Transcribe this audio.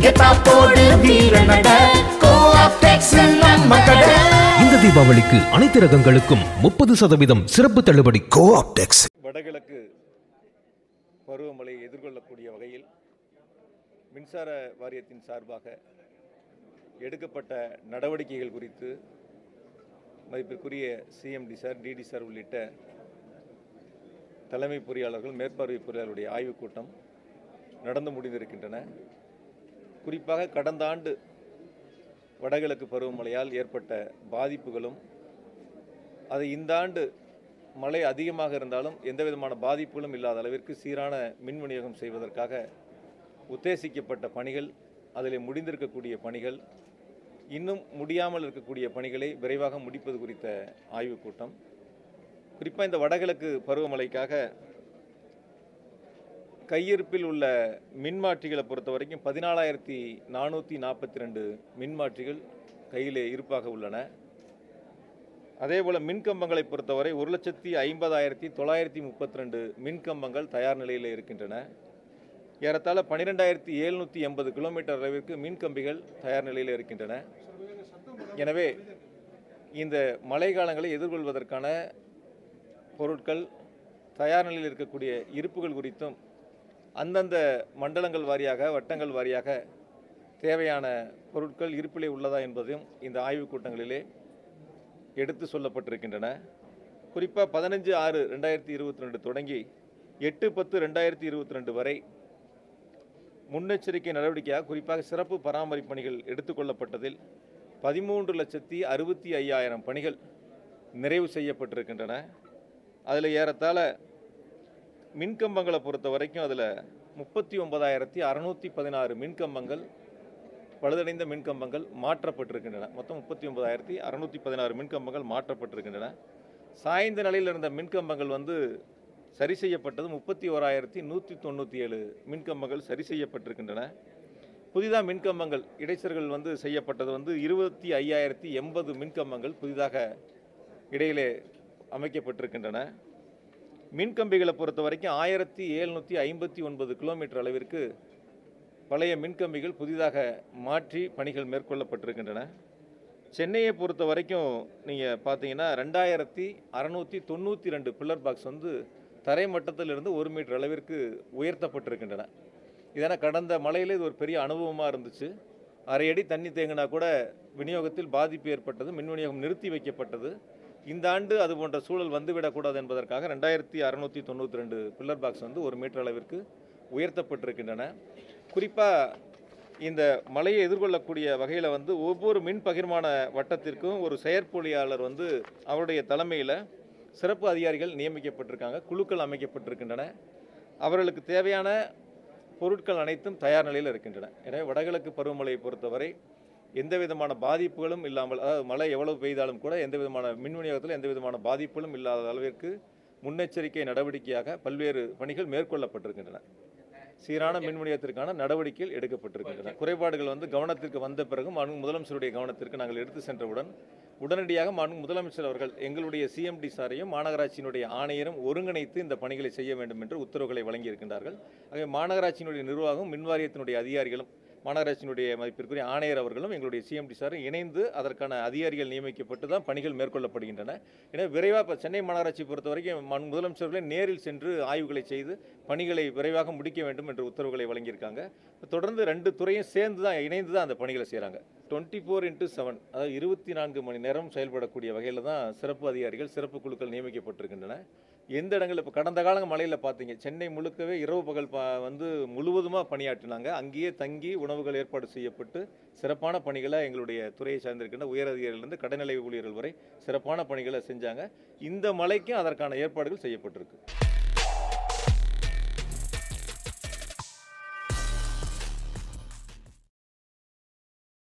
கெத்தா போடு வீரனட கோஆப்டெக்ஸ் நம்ம கடை இந்த தீபாவளிக்கு அனைத்து ரகங்களுக்கும் முப்பது சதவீதம் சிறப்பு தள்ளுபடி கோஆப்டெக்ஸ் வடகிழக்கு பருவமழையை எதிர்கொள்ளக்கூடிய வகையில் மின்சார வாரியத்தின் சார்பாக எடுக்கப்பட்ட நடவடிக்கைகள் குறித்து மதிப்பிற்குரிய சிஎம்டி சார் டிடி சார் உள்ளிட்ட தலைமை பொறியாளர்கள் மேற்பார்வை பொறியாளருடைய ஆய்வுக் கூட்டம் நடந்து முடிந்திருக்கின்றன குறிப்பாக கடந்த ஆண்டு வடகிழக்கு பருவமழையால் ஏற்பட்ட பாதிப்புகளும் அது இந்த ஆண்டு மழை அதிகமாக இருந்தாலும் எந்த விதமான பாதிப்புகளும் இல்லாத அளவிற்கு சீரான மின் விநியோகம் செய்வதற்காக உத்தேசிக்கப்பட்ட பணிகள் அதில் முடிந்திருக்கக்கூடிய பணிகள் இன்னும் முடியாமல் இருக்கக்கூடிய பணிகளை விரைவாக முடிப்பது குறித்த ஆய்வுக் கூட்டம் குறிப்பாக இந்த வடகிழக்கு பருவமழைக்காக கையிருப்பில் உள்ள மின்மாற்றிகளை பொறுத்த வரைக்கும் பதினாலாயிரத்தி நானூற்றி நாற்பத்தி ரெண்டு மின்மாற்றிகள் கையிலே இருப்பாக உள்ளன அதேபோல் மின்கம்பங்களை பொறுத்தவரை ஒரு லட்சத்தி ஐம்பதாயிரத்தி தொள்ளாயிரத்தி முப்பத்தி ரெண்டு மின்கம்பங்கள் தயார் நிலையில் இருக்கின்றன ஏறத்தாழ பன்னிரெண்டாயிரத்தி எழுநூற்றி எண்பது கிலோமீட்டர் அளவிற்கு மின்கம்பிகள் தயார் நிலையில் இருக்கின்றன எனவே இந்த மழை காலங்களை எதிர்கொள்வதற்கான பொருட்கள் தயார் நிலையில் இருக்கக்கூடிய இருப்புகள் குறித்தும் அந்தந்த மண்டலங்கள் வாரியாக வட்டங்கள் வாரியாக தேவையான பொருட்கள் இருப்பிலே உள்ளதா என்பதையும் இந்த ஆய்வுக் கூட்டங்களிலே எடுத்து சொல்லப்பட்டிருக்கின்றன குறிப்பாக பதினஞ்சு ஆறு ரெண்டாயிரத்தி இருபத்தி ரெண்டு தொடங்கி எட்டு பத்து ரெண்டாயிரத்தி இருபத்தி ரெண்டு வரை முன்னெச்சரிக்கை நடவடிக்கையாக குறிப்பாக சிறப்பு பராமரிப்பு பணிகள் எடுத்துக்கொள்ளப்பட்டதில் பதிமூன்று லட்சத்தி அறுபத்தி ஐயாயிரம் பணிகள் நிறைவு செய்யப்பட்டிருக்கின்றன அதில் ஏறத்தாழ மின்கம்பங்களை பொறுத்த வரைக்கும் அதில் முப்பத்தி ஒன்பதாயிரத்தி அறநூற்றி பதினாறு மின்கம்பங்கள் பழுதடைந்த மின்கம்பங்கள் மாற்றப்பட்டிருக்கின்றன மொத்தம் முப்பத்தி ஒன்பதாயிரத்தி அறநூற்றி பதினாறு மின்கம்பங்கள் மாற்றப்பட்டிருக்கின்றன சாய்ந்த நிலையில் இருந்த மின்கம்பங்கள் வந்து சரி செய்யப்பட்டது முப்பத்தி ஓராயிரத்தி நூற்றி தொண்ணூற்றி ஏழு மின்கம்பங்கள் சரி செய்யப்பட்டிருக்கின்றன புதிதாக மின்கம்பங்கள் இடைச்சர்கள் வந்து செய்யப்பட்டது வந்து இருபத்தி ஐயாயிரத்தி எண்பது மின்கம்பங்கள் புதிதாக இடையிலே அமைக்கப்பட்டிருக்கின்றன மின்கம்பிகளை பொறுத்த வரைக்கும் ஆயிரத்தி எழுநூற்றி ஐம்பத்தி ஒன்பது கிலோமீட்டர் அளவிற்கு பழைய மின்கம்பிகள் புதிதாக மாற்றி பணிகள் மேற்கொள்ளப்பட்டிருக்கின்றன சென்னையை பொறுத்த வரைக்கும் நீங்கள் பார்த்தீங்கன்னா ரெண்டாயிரத்தி அறநூற்றி தொண்ணூற்றி ரெண்டு பில்லர் பாக்ஸ் வந்து தரை மட்டத்திலிருந்து ஒரு மீட்டர் அளவிற்கு உயர்த்தப்பட்டிருக்கின்றன இதனால் கடந்த மழையில் இது ஒரு பெரிய அனுபவமாக இருந்துச்சு அரை அடி தண்ணி தேங்கினா கூட விநியோகத்தில் பாதிப்பு ஏற்பட்டது மின் விநியோகம் நிறுத்தி வைக்கப்பட்டது இந்த ஆண்டு அது போன்ற சூழல் வந்துவிடக்கூடாது என்பதற்காக ரெண்டாயிரத்தி அறநூற்றி தொண்ணூற்றி ரெண்டு பில்லர் பாக்ஸ் வந்து ஒரு மீட்டர் அளவிற்கு உயர்த்தப்பட்டிருக்கின்றன குறிப்பாக இந்த மழையை எதிர்கொள்ளக்கூடிய வகையில் வந்து ஒவ்வொரு மின் பகிர்மான வட்டத்திற்கும் ஒரு செயற்பொழியாளர் வந்து அவருடைய தலைமையில் சிறப்பு அதிகாரிகள் நியமிக்கப்பட்டிருக்காங்க குழுக்கள் அமைக்கப்பட்டிருக்கின்றன அவர்களுக்கு தேவையான பொருட்கள் அனைத்தும் தயார் நிலையில் இருக்கின்றன எனவே வடகிழக்கு பருவமழையை பொறுத்தவரை எந்த விதமான பாதிப்புகளும் இல்லாமல் அதாவது மழை எவ்வளவு பெய்தாலும் கூட எந்த விதமான மின் விநியோகத்தில் எந்த விதமான பாதிப்புகளும் இல்லாத அளவிற்கு முன்னெச்சரிக்கை நடவடிக்கையாக பல்வேறு பணிகள் மேற்கொள்ளப்பட்டிருக்கின்றன சீரான மின் விநியோகத்திற்கான நடவடிக்கைகள் எடுக்கப்பட்டிருக்கின்றன குறைபாடுகள் வந்து கவனத்திற்கு வந்த பிறகு மாண்பு முதலமைச்சருடைய கவனத்திற்கு நாங்கள் எடுத்து சென்றவுடன் உடனடியாக மாண்பு முதலமைச்சர் அவர்கள் எங்களுடைய சிஎம்டி சாரையும் மாநகராட்சியினுடைய ஆணையரும் ஒருங்கிணைத்து இந்த பணிகளை செய்ய வேண்டும் என்று உத்தரவுகளை வழங்கியிருக்கின்றார்கள் ஆகவே மாநகராட்சியினுடைய நிர்வாகம் மின்வாரியத்தினுடைய அதிகாரிகளும் மாநகராட்சியினுடைய மதிப்பிற்குரிய ஆணையர் அவர்களும் எங்களுடைய சிஎம்டி சாரும் இணைந்து அதற்கான அதிகாரிகள் நியமிக்கப்பட்டு தான் பணிகள் மேற்கொள்ளப்படுகின்றன எனவே விரைவாக இப்போ சென்னை மாநகராட்சி பொறுத்த வரைக்கும் மன் முதலமைச்சர்களே நேரில் சென்று ஆய்வுகளை செய்து பணிகளை விரைவாக முடிக்க வேண்டும் என்ற உத்தரவுகளை வழங்கியிருக்காங்க தொடர்ந்து ரெண்டு துறையும் சேர்ந்து தான் இணைந்து தான் அந்த பணிகளை செய்கிறாங்க டுவெண்ட்டி ஃபோர் இன்ட்டு செவன் அதாவது இருபத்தி நான்கு மணி நேரம் செயல்படக்கூடிய வகையில் தான் சிறப்பு அதிகாரிகள் சிறப்பு குழுக்கள் நியமிக்கப்பட்டிருக்கின்றன எந்த இடங்கள் இப்போ கடந்த காலங்க மழையில் பார்த்தீங்க சென்னை முழுக்கவே இரவு பகல் ப வந்து முழுவதுமாக பணியாற்றினாங்க அங்கேயே தங்கி உணவுகள் ஏற்பாடு செய்யப்பட்டு சிறப்பான பணிகளை எங்களுடைய துறையை சார்ந்திருக்கின்ற உயர் அதிகாரிகளிலிருந்து கடைநிலை ஊழியர்கள் வரை சிறப்பான பணிகளை செஞ்சாங்க இந்த மழைக்கும் அதற்கான ஏற்பாடுகள் செய்யப்பட்டிருக்கு